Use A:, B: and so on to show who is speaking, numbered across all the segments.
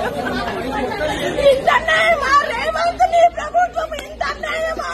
A: ఇంత అన్యాయమా రేవంత్ నీ ప్రభుత్వం ఇంత అన్యాయమా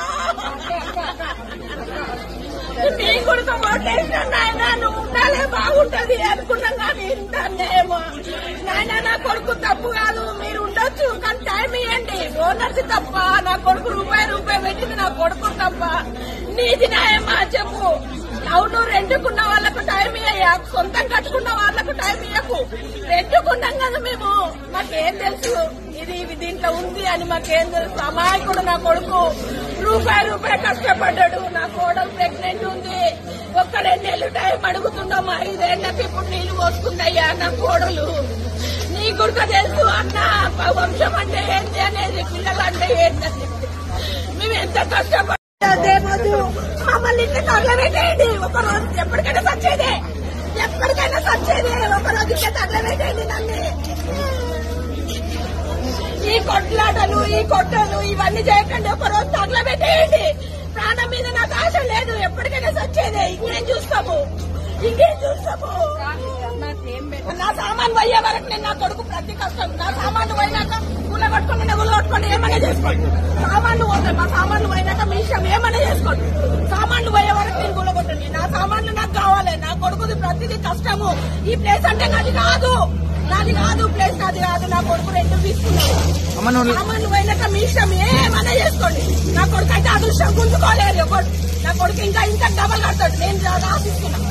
A: నీ కొడుకు ఓటేసిన నాయన నువ్వు ఉండాలే బాగుంటది అనుకున్నాం కానీ ఇంత అన్యాయమా నాయన నా కొడుకు తప్పు కాదు మీరు ఉండొచ్చు కానీ టైం ఇవ్వండి ఓనర్స్ తప్ప నా కొడుకు రూపాయి రూపాయి పెట్టింది నా కొడుకు తప్ప నీది న్యాయమా చెప్పు అవును రెండుకున్న వాళ్ళకు టైం ఇయ్యా సొంతం కట్టుకున్న వాళ్ళకు టైం ఇయ్యకు రెండుకున్నాం కదా మేము మాకేం తెలుసు ఇది ఇది దీంట్లో ఉంది అని మాకేం తెలుసు అమాయకుడు నా కొడుకు రూపాయి రూపాయి కష్టపడ్డాడు నా కోడలు ప్రెగ్నెంట్ ఉంది ఒక్క రెండేళ్లు టైం అడుగుతున్నాం ఐదేళ్లకి ఇప్పుడు నీళ్లు పోసుకున్నాయ్యా నా కోడలు నీ గుర్తు తెలుసు అన్న వంశం అంటే ఏంటి అనేది పిల్లలు అంటే ఏంటని మేము ఎంత కష్టపడి దేవదు మమ్మల్ని ఇంటి తగలబెట్టేయండి ఒక రోజు ఎప్పటికైనా సచ్చేదే ఎప్పటికైనా సచ్చేదే ఒక రోజు ఇంటి తగలబెట్టేయండి నన్ను ఈ కొట్లాటలు ఈ కొట్టలు ఇవన్నీ చేయకండి ఒక రోజు తగలబెట్టేయండి ప్రాణం మీద నాకు ఆశ లేదు ఎప్పటికైనా సచ్చేదే ఇంకేం చూస్తాము ఇంకేం చూస్తాము నా సామాన్ పోయే వరకు నేను నా కొడుకు ప్రతి కష్టం నా సామాన్లు పోయినాక కూల కొట్టుకుని నెగులు కొట్టుకొని ఏమైనా చేసుకోండి సామాన్లు పోతాయి మా సామాన్లు పోయినాక మీ ఇష్టం ఏమైనా చేసుకోండి సామాన్లు పోయే వరకు నేను కూల కొట్టండి నా సామాన్లు నాకు కావాలి నా కొడుకుది ప్రతిదీ కష్టము ఈ ప్లేస్ అంటే నాది కాదు నాది కాదు ప్లేస్ నాది కాదు నా కొడుకు రెండు తీసుకున్నాను సామాన్లు పోయినాక మీ ఇష్టం ఏమైనా చేసుకోండి నా కొడుకు అయితే అదృష్టం గుంజుకోలేదు ఒకటి నా కొడుకు ఇంకా ఇంకా డబల్ కడతాడు నేను రాసిస్తున్నా